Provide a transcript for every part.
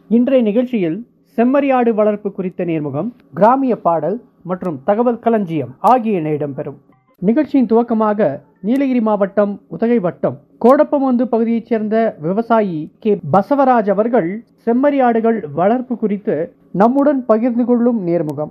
இன்றைய நிகழ்ச்சியில் செம்மறியாடு வளர்ப்பு குறித்த நேர்முகம் கிராமிய பாடல் மற்றும் தகவல் களஞ்சியம் ஆகியன இடம்பெறும் நிகழ்ச்சியின் துவக்கமாக நீலகிரி மாவட்டம் உதகை வட்டம் கோடப்பமந்து பகுதியைச் சேர்ந்த விவசாயி கே பசவராஜ் அவர்கள் செம்மறியாடுகள் வளர்ப்பு குறித்து நம்முடன் பகிர்ந்து கொள்ளும் நேர்முகம்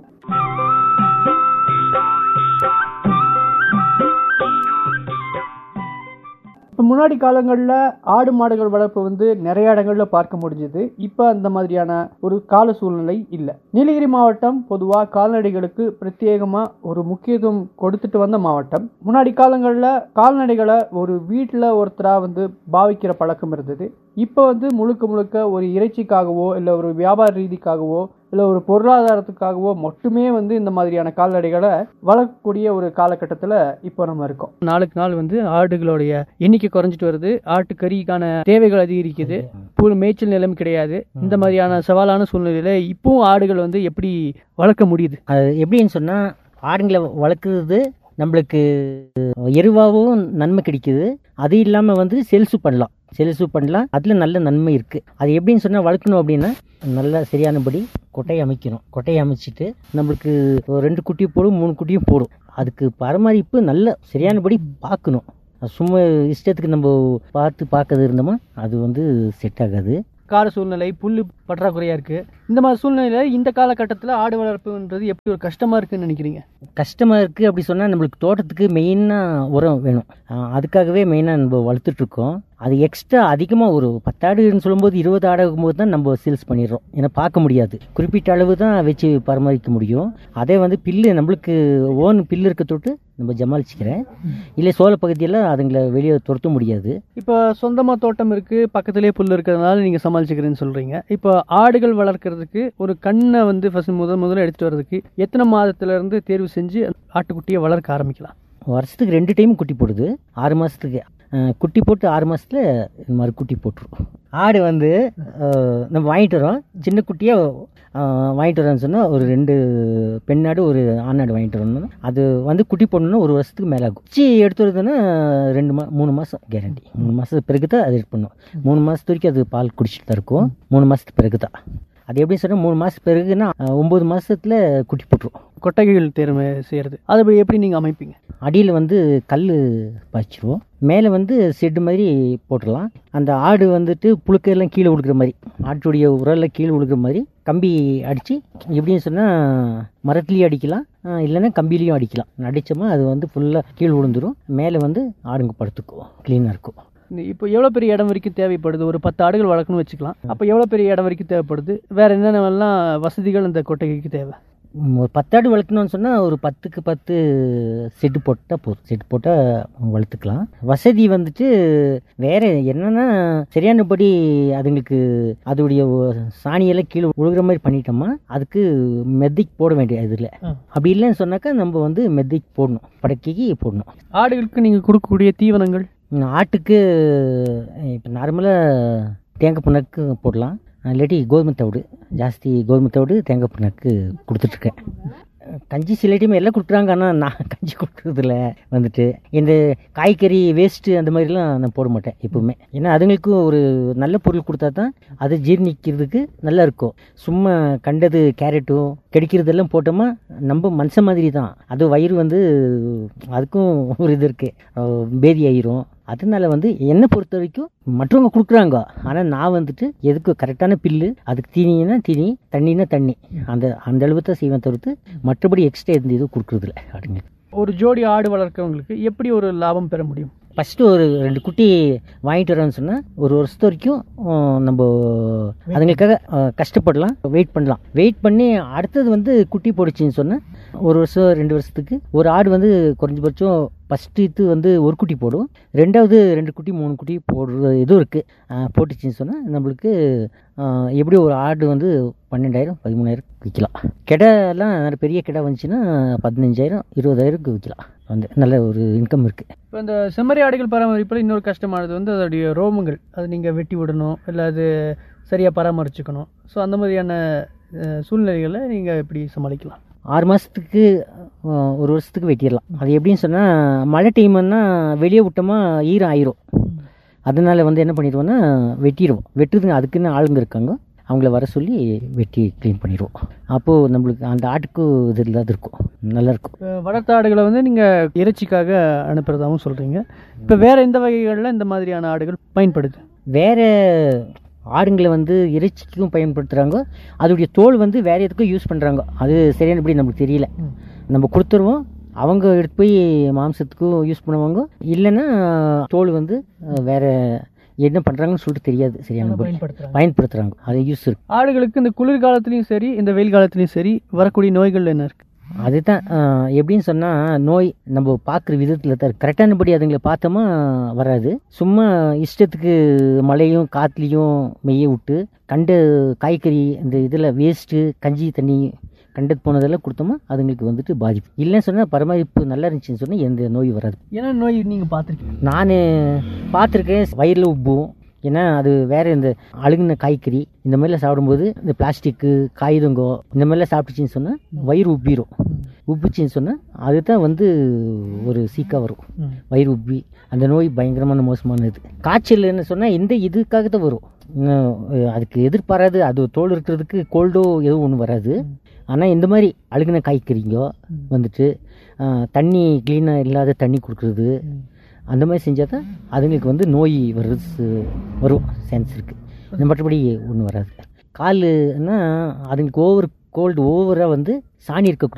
இப்போ முன்னாடி காலங்களில் ஆடு மாடுகள் வளர்ப்பு வந்து நிறைய இடங்களில் பார்க்க முடிஞ்சது இப்போ அந்த மாதிரியான ஒரு கால சூழ்நிலை இல்லை நீலகிரி மாவட்டம் பொதுவாக கால்நடைகளுக்கு பிரத்யேகமாக ஒரு முக்கியத்துவம் கொடுத்துட்டு வந்த மாவட்டம் முன்னாடி காலங்களில் கால்நடைகளை ஒரு வீட்டில் ஒருத்தராக வந்து பாவிக்கிற பழக்கம் இருந்தது இப்போ வந்து முழுக்க முழுக்க ஒரு இறைச்சிக்காகவோ இல்லை ஒரு வியாபார ரீதிக்காகவோ இல்லை ஒரு பொருளாதாரத்துக்காகவோ மட்டுமே வந்து இந்த மாதிரியான கால்நடைகளை வளர்க்கக்கூடிய ஒரு காலகட்டத்தில் இப்போ நம்ம இருக்கோம் நாளுக்கு நாள் வந்து ஆடுகளுடைய எண்ணிக்கை குறைஞ்சிட்டு வருது ஆட்டுக்கறிக்கான தேவைகள் அதிகரிக்குது புல் மேய்ச்சல் நிலம் கிடையாது இந்த மாதிரியான சவாலான சூழ்நிலையில இப்பவும் ஆடுகள் வந்து எப்படி வளர்க்க முடியுது அது எப்படின்னு சொன்னால் ஆடுங்களை வளர்க்குறது நம்மளுக்கு எருவாகவும் நன்மை கிடைக்குது அது இல்லாமல் வந்து செல்சு பண்ணலாம் செல்சு பண்ணலாம் அதில் நல்ல நன்மை இருக்குது அது எப்படின்னு சொன்னால் வளர்க்கணும் அப்படின்னா நல்லா சரியானபடி கொட்டையை அமைக்கணும் கொட்டையை அமைச்சிட்டு நம்மளுக்கு ஒரு ரெண்டு குட்டியும் போடும் மூணு குட்டியும் போடும் அதுக்கு பராமரிப்பு நல்ல சரியானபடி பார்க்கணும் சும்மா இஷ்டத்துக்கு நம்ம பார்த்து பார்க்கறது இருந்தோமா அது வந்து செட் ஆகாது கால சூழ்நிலை புல்லு பற்றாக்குறையா இருக்கு இந்த மாதிரி சூழ்நிலையில இந்த காலகட்டத்தில் ஆடு வளர்ப்புன்றது எப்படி ஒரு கஷ்டமா இருக்குன்னு நினைக்கிறீங்க கஷ்டமாக இருக்குது அப்படி சொன்னால் நம்மளுக்கு தோட்டத்துக்கு மெயினாக உரம் வேணும் ஆஹ் அதுக்காகவே மெயினாக நம்ம வளர்த்துட்ருக்கோம் அது எக்ஸ்ட்ரா அதிகமாக ஒரு பத்தாடுன்னு சொல்லும்போது இருபது ஆடாகும் போது தான் நம்ம சேல்ஸ் பண்ணிடுறோம் ஏன்னா பார்க்க முடியாது குறிப்பிட்ட அளவு தான் வச்சு பராமரிக்க முடியும் அதே வந்து பில்லு நம்மளுக்கு ஓன் பில்லு இருக்க தொட்டு நம்ம ஜமாளிச்சுக்கிறேன் இல்லை சோழ பகுதியில் அதுங்களை வெளியே துரத்த முடியாது இப்போ சொந்தமா தோட்டம் இருக்கு பக்கத்திலே புல் இருக்கிறதுனால நீங்க சமாளிச்சுக்கிறேன்னு சொல்றீங்க இப்போ ஆடுகள் வளர்க்கறதுக்கு ஒரு கண்ணை வந்து ஃபர்ஸ்ட் முதல் முதல்ல எடுத்துட்டு வர்றதுக்கு எத்தனை மாதத்துல இருந்து தேர்வு செஞ்சு ஆட்டுக்குட்டியை வளர்க்க ஆரம்பிக்கலாம் வருஷத்துக்கு ரெண்டு டைம் குட்டி போடுது ஆறு மாதத்துக்கு குட்டி போட்டு ஆறு மாதத்துல இந்த மாதிரி குட்டி போட்டுரும் ஆடு வந்து அஹ், நம்ம வாங்கிட்டு வரோம் சின்ன குட்டியாக வாங்கிட்டு வரோம்னு சொன்னால் ஒரு ரெண்டு பெண்ணாடு ஒரு ஆணாடு வாங்கிட்டு வரணும் அது வந்து குட்டி போடணும்னா ஒரு வருஷத்துக்கு மேலே ஆகும் குச்சி எடுத்து வருதுன்னா ரெண்டு மா மூணு மாதம் கேரண்டி மூணு மாதத்துக்கு பிறகு தான் அது இது பண்ணும் மூணு மாதத்து வரைக்கும் அது பால் குடிச்சிட்டு தான் இருக்கும் மூணு மாதத்துக்கு பிறகு தான் அது எப்படி சொன்னால் மூணு மாதத்துக்கு பிறகுன்னா அஹ், ஒம்பது மாதத்துல குட்டி போட்டுரும் கொட்டகைகள் தேர்வு செய்யறது அதை போய் எப்படி நீங்க அமைப்பீங்க அடியில் வந்து கல் பாய்ச்சிருவோம் மேலே வந்து செட்டு மாதிரி போட்டுடலாம் அந்த ஆடு வந்துட்டு புழுக்கையெல்லாம் கீழே விழுக்கிற மாதிரி ஆட்டுடைய உரலில் கீழே விழுக்கிற மாதிரி கம்பி அடித்து எப்படின்னு சொன்னால் மரத்துலேயும் அடிக்கலாம் ஆஹ் இல்லைன்னா கம்பிலையும் அடிக்கலாம் அடித்தோமா அது வந்து ஃபுல்லாக கீழே விழுந்துரும் மேலே வந்து ஆடுங்க படுத்துக்கும் க்ளீனாக இருக்கும் இந்த இப்போ எவ்வளோ பெரிய இடம் வரைக்கும் தேவைப்படுது ஒரு பத்து ஆடுகள் வளர்க்கணும்னு வச்சுக்கலாம் அப்போ எவ்வளோ பெரிய இடம் வரைக்கும் தேவைப்படுது வேற என்னென்னலாம் வசதிகள் இந்த கொட்டகைக்கு தேவை ம், ஒரு பத்தாடு வளர்க்கணும்னு சொன்னால் ஒரு பத்துக்கு பத்து செட்டு போட்டால் போதும் செட்டு போட்டால் வளர்த்துக்கலாம் வசதி வந்துட்டு வேற என்னன்னா சரியானபடி அதுங்களுக்கு அதோடைய ஒ- சாணியெல்லாம் கீழே விழுகிற மாதிரி பண்ணிட்டோமா அதுக்கு மெத்திக் போட வேண்டிய இதில் ஆ. அப்படி இல்லைன்னு சொன்னாக்கா நம்ம வந்து மெத்திக் போடணும் படக்கைக்கு போடணும் ஆடுகளுக்கு நீங்கள் கொடுக்கக்கூடிய தீவனங்கள் ம், ஆட்டுக்கு இப்போ நார்மலாக தேங்காய் புண்ணாக்கு போடலாம் இல்லாட்டி கோதுமை தவிடு ஜாஸ்தி கோதுமை தவிடு தேங்காய் புண்ணாக்கு கொடுத்துட்ருக்கேன் கஞ்சி சில டைம் எல்லாம் கொடுக்குறாங்க ஆனால் நான் கஞ்சி கொடுக்குறதில்ல வந்துட்டு இந்த காய்கறி வேஸ்ட்டு அந்த மாதிரிலாம் நான் போட மாட்டேன் எப்பவுமே ஏன்னா அதுங்களுக்கும் ஒரு நல்ல பொருள் கொடுத்தா தான் அது ஜீர்ணிக்கிறதுக்கு நல்லா இருக்கும் சும்மா கண்டது கேரட்டும் கிடைக்கிறதெல்லாம் போட்டோமா நம்ம மனுஷன் மாதிரி தான் அது வயிறு வந்து அதுக்கும் ஒரு இது இருக்குது பேதி ஆயிரும் அதனால வந்து என்னை பொறுத்த வரைக்கும் மற்றவங்க கொடுக்குறாங்க ஆனால் நான் வந்துட்டு எதுக்கு கரெக்டான பில்லு அதுக்கு தீனினா தீனி தண்ணினா தண்ணி அந்த அந்த அளவு தான் செய்வேன் தவிர்த்து மற்றபடி எக்ஸ்ட்ரா எந்த இதுவும் கொடுக்குறதில்ல அப்படிங்க ஒரு ஜோடி ஆடு வளர்க்கறவங்களுக்கு எப்படி ஒரு லாபம் பெற முடியும் ஃபஸ்ட்டு ஒரு ரெண்டு குட்டி வாங்கிட்டு வரோன்னு சொன்னால் ஒரு வருஷத்து வரைக்கும் ஆஹ், நம்ம அதுங்களுக்காக ஆஹ், கஷ்டப்படலாம் வெயிட் பண்ணலாம் வெயிட் பண்ணி அடுத்தது வந்து குட்டி போடுச்சுன்னு சொன்னால் ஒரு வருஷம் ரெண்டு வருஷத்துக்கு ஒரு ஆடு வந்து குறைஞ்சபட்சம் ஃபஸ்ட்டு இது வந்து ஒரு குட்டி போடும் ரெண்டாவது ரெண்டு குட்டி மூணு குட்டி போடுற இதுவும் இருக்குது போட்டுச்சுன்னு சொன்னால் நம்மளுக்கு ஆஹ், எப்படி ஒரு ஆடு வந்து பன்னெண்டாயிரம் பதிமூணாயிரம் விற்கலாம் கெடைலாம் நல்ல பெரிய கெடை வந்துச்சுன்னா பதினஞ்சாயிரம் இருபதாயிரம்க்கு விற்கலாம் வந்து நல்ல ஒரு இன்கம் இருக்குது இப்போ இந்த செம்மறி ஆடுகள் பராமரிப்பில் இன்னொரு கஷ்டமானது வந்து அதோடைய ரோமங்கள் அது நீங்கள் வெட்டி விடணும் இல்லை அது சரியாக பராமரிச்சுக்கணும் ஸோ அந்த மாதிரியான அஹ், சூழ்நிலைகளை நீங்கள் எப்படி சமாளிக்கலாம் ஆறு மாதத்துக்கு ஒரு வருஷத்துக்கு வெட்டிடலாம் அது எப்படின்னு சொன்னால் மழை டைம்னா வெளியே விட்டோமா ஈரம் ஆயிரும் அதனால வந்து என்ன பண்ணிடுவோன்னா வெட்டிடுவோம் வெட்டுறதுங்க அதுக்குன்னு ஆளுங்க இருக்காங்க அவங்கள வர சொல்லி வெட்டி க்ளீன் பண்ணிடுவோம் அப்போது நம்மளுக்கு அந்த ஆட்டுக்கு இது இல்லாத இருக்கும் நல்லாயிருக்கும் இப்போ வளர்த்த ஆடுகளை வந்து நீங்கள் இறைச்சிக்காக அனுப்புறதாகவும் சொல்கிறீங்க இப்போ வேறு எந்த வகைகளில் இந்த மாதிரியான ஆடுகள் பயன்படுது வேறு ஆடுங்களை வந்து இறைச்சிக்கும் பயன்படுத்துகிறாங்க அதோடைய தோல் வந்து வேறு எதுக்கும் யூஸ் பண்ணுறாங்க அது சரியானபடி நமக்கு தெரியல நம்ம கொடுத்துருவோம் அவங்க எடுத்து போய் மாம்சத்துக்கும் யூஸ் பண்ணுவாங்க இல்லைன்னா தோல் வந்து அஹ், வேற என்ன பண்ணுறாங்கன்னு சொல்லிட்டு தெரியாது சரியானபடி பயன்படுத்துகிறாங்க பயன்படுத்துகிறாங்க அது யூஸ் இருக்கு ஆடுகளுக்கு இந்த குளிர் காலத்துலேயும் சரி இந்த வெயில் காலத்துலேயும் சரி வரக்கூடிய நோய்கள் என்ன இருக்குது அதுதான் அஹ், எப்படின்னு சொன்னால் நோய் நம்ம பார்க்குற விதத்தில் தான் கரெக்டானபடி அதுங்களை பார்த்தோமா வராது சும்மா இஷ்டத்துக்கு மழையும் காற்றுலையும் மெய்ய விட்டு கண்ட காய்கறி இந்த இதில் வேஸ்ட்டு கஞ்சி தண்ணி கண்டது போனதெல்லாம் கொடுத்தோமா அதுங்களுக்கு வந்துட்டு பாதிப்பு இல்லைன்னு சொன்னால் பராமரிப்பு நல்லா இருந்துச்சுன்னு சொன்னால் எந்த நோய் வராது என்ன நோய் நீங்கள் பார்த்துருக்கீங்க நான் பார்த்துருக்கேன் வயிறில் உப்பும் ஏன்னா அது வேறு இந்த அழுகுன காய்கறி இந்த மாதிரிலாம் சாப்பிடும்போது இந்த பிளாஸ்டிக்கு காகிதங்கோ இந்த மாதிரிலாம் சாப்பிட்டுச்சின்னு சொன்னால் வயிறு உப்பிரும் உப்புச்சின்னு சொன்னால் அதுதான் வந்து ஒரு சீக்காக வரும் வயிறு உப்பி அந்த நோய் பயங்கரமான மோசமானது காய்ச்சல்னு சொன்னால் இந்த இதுக்காக தான் வரும் இன்னும், அஹ், அதுக்கு எதிர்பாராது அது தோல் இருக்கிறதுக்கு கோல்டோ எதுவும் ஒன்றும் வராது ஆனால் இந்த மாதிரி அழுகுன காய்கறிங்கோ வந்துட்டு அஹ், தண்ணி க்ளீனாக இல்லாத தண்ணி கொடுக்குறது அந்த மாதிரி செஞ்சால் தான் அதுங்களுக்கு வந்து நோய் வர்றது வரும் சான்ஸ் இருக்குது மற்றபடி ஒன்றும் வராது கால்னா அதுங்களுக்கு ஓவர் கோல்டு ஓவராக வந்து சாணி இருக்கக்கூடாது